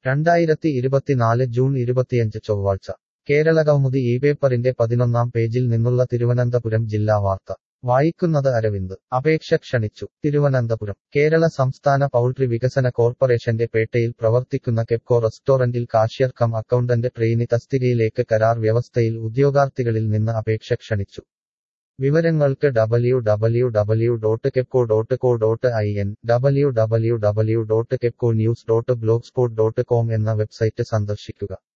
രണ്ടായിരത്തി ഇരുപത്തിനാല് ജൂൺ ഇരുപത്തിയഞ്ച് ചൊവ്വാഴ്ച കേരള കൗമുദി ഈ പേപ്പറിന്റെ പതിനൊന്നാം പേജിൽ നിന്നുള്ള തിരുവനന്തപുരം ജില്ലാ വാർത്ത വായിക്കുന്നത് അരവിന്ദ് അപേക്ഷ ക്ഷണിച്ചു തിരുവനന്തപുരം കേരള സംസ്ഥാന പൗൾട്രി വികസന കോർപ്പറേഷന്റെ പേട്ടയിൽ പ്രവർത്തിക്കുന്ന കെപ്കോ റെസ്റ്റോറന്റിൽ കാഷ്യർ കം അക്കൗണ്ടന്റ് ട്രെയിനി തസ്തികയിലേക്ക് കരാർ വ്യവസ്ഥയിൽ ഉദ്യോഗാർത്ഥികളിൽ നിന്ന് അപേക്ഷ ക്ഷണിച്ചു വിവരങ്ങൾക്ക് W W W dot KEPCO dot co dot I N W W W dot KEPCO news dot blog spot dot com എന്ന വെബ്സൈറ്റ് സന്ദർശിക്കുക